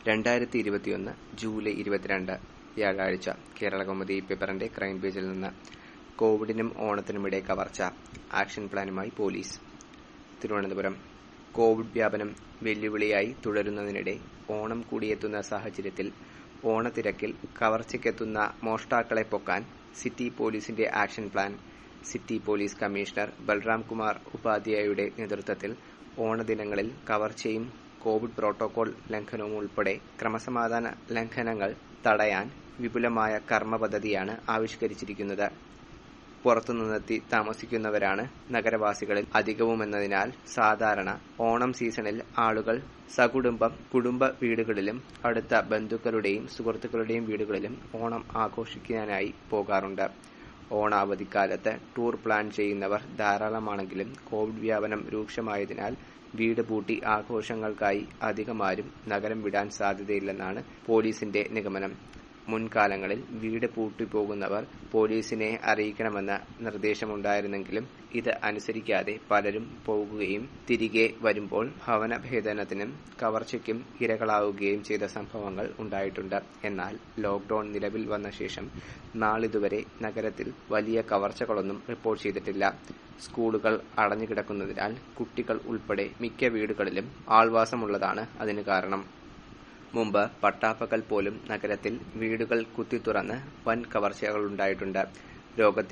രണ്ടായിരത്തി ഇരുപത്തിയൊന്ന് ജൂലൈ ഇരുപത്തിരണ്ട് വ്യാഴാഴ്ച കേരളകൗമുദി പേപ്പറിന്റെ ക്രൈം പേജിൽ നിന്ന് കോവിഡിനും ഓണത്തിനുമിടെ കവർച്ച ആക്ഷൻ പ്ലാനുമായി പോലീസ് തിരുവനന്തപുരം കോവിഡ് വ്യാപനം വെല്ലുവിളിയായി തുടരുന്നതിനിടെ ഓണം കൂടിയെത്തുന്ന സാഹചര്യത്തിൽ ഓണത്തിരക്കിൽ കവർച്ചയ്ക്കെത്തുന്ന മോഷ്ടാക്കളെ പൊക്കാൻ സിറ്റി പോലീസിന്റെ action plan city police commissioner Balram Kumar ഉപാധ്യായയുടെ നേതൃത്വത്തിൽ ഓണദിനങ്ങളിൽ കവർച്ചയും കോവിഡ് പ്രോട്ടോകോൾ ലംഘനവും ഉൾപ്പെടെ ക്രമസമാധാന ലംഘനങ്ങൾ തടയാൻ വിപുലമായ കർമ്മ പദ്ധതിയാണ് ആവിഷ്കരിച്ചിരിക്കുന്നത് പുറത്തുനിന്നെത്തി താമസിക്കുന്നവരാണ് നഗരവാസികളിൽ അധികവുമെന്നതിനാൽ സാധാരണ ഓണം സീസണിൽ ആളുകൾ സകുടുംബം കുടുംബ വീടുകളിലും അടുത്ത ബന്ധുക്കളുടെയും സുഹൃത്തുക്കളുടെയും വീടുകളിലും ഓണം ആഘോഷിക്കാനായി പോകാറുണ്ട് ഓണാവധിക്കാലത്ത് ടൂർ പ്ലാൻ ചെയ്യുന്നവർ ധാരാളമാണെങ്കിലും കോവിഡ് വ്യാപനം രൂക്ഷമായതിനാൽ വീട് പൂട്ടി ആഘോഷങ്ങൾക്കായി അധികമാരും നഗരം വിടാൻ സാധ്യതയില്ലെന്നാണ് പോലീസിന്റെ നിഗമനം മുൻകാലങ്ങളിൽ വീട് പൂട്ടിപ്പോകുന്നവർ പോലീസിനെ അറിയിക്കണമെന്ന നിർദ്ദേശമുണ്ടായിരുന്നെങ്കിലും ഇത് അനുസരിക്കാതെ പലരും പോകുകയും തിരികെ വരുമ്പോൾ ഭവനഭേദനത്തിനും കവർച്ചയ്ക്കും ഇരകളാവുകയും ചെയ്ത സംഭവങ്ങൾ ഉണ്ടായിട്ടുണ്ട് എന്നാൽ ലോക്ഡൌൺ നിലവിൽ വന്ന ശേഷം നാളിതുവരെ നഗരത്തിൽ വലിയ കവർച്ചകളൊന്നും റിപ്പോർട്ട് ചെയ്തിട്ടില്ല സ്കൂളുകൾ അടഞ്ഞുകിടക്കുന്നതിനാൽ കുട്ടികൾ ഉൾപ്പെടെ മിക്ക വീടുകളിലും ആൾവാസമുള്ളതാണ് അതിന് കാരണം മുമ്പ് പട്ടാപ്പകൽ പോലും നഗരത്തിൽ വീടുകൾ കുത്തിത്തുറന്ന് വൻ കവർച്ചകളുണ്ടായിട്ടുണ്ട് രോഗത്തിന്